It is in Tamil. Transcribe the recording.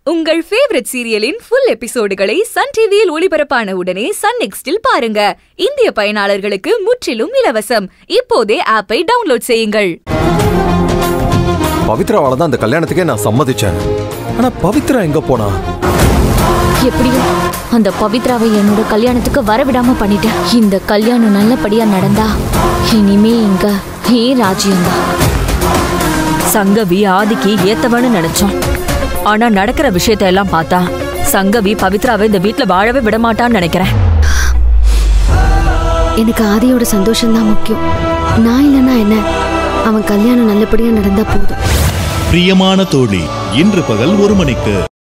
உங்கள் ஃபேவரட் சீரியலின் ஃபுல் எபிசோடுகளை சன் டிவியில் ஒளிபரப்பான உடனே சன் நெக்ஸ்டில் பாருங்க இந்திய பயனாளர்களுக்கு முற்றிலும் இலவசம் இப்போதே ஆப்பை டவுன்லோட் செய்யுங்கள் பவித்ராவால தான் அந்த கல்யாணத்துக்கே நான் சம்மதிச்சேன் ஆனா பவித்ரா எங்க போனா எப்படியோ அந்த பவித்ராவை என்னோட கல்யாணத்துக்கு வரவிடாம பண்ணிட்டேன் இந்த கல்யாணம் நல்லபடியா நடந்தா இனிமே இங்க ஏ ராஜ்யம்தான் சங்கவி ஆதிக்கு ஏத்தவன்னு நினைச்சோம் ஆனா நடக்கிற விஷயத்த எல்லாம் பார்த்தா சங்கவி பவித்ராவை இந்த வீட்ல வாழவே விட மாட்டான்னு நினைக்கிறேன் எனக்கு ஆதியோட சந்தோஷம்தான் முக்கியம் நான் இல்லைன்னா என்ன அவன் கல்யாணம் நல்லபடியா நடந்தா போதும் பிரியமான தோழி இன்று பகல் ஒரு மணிக்கு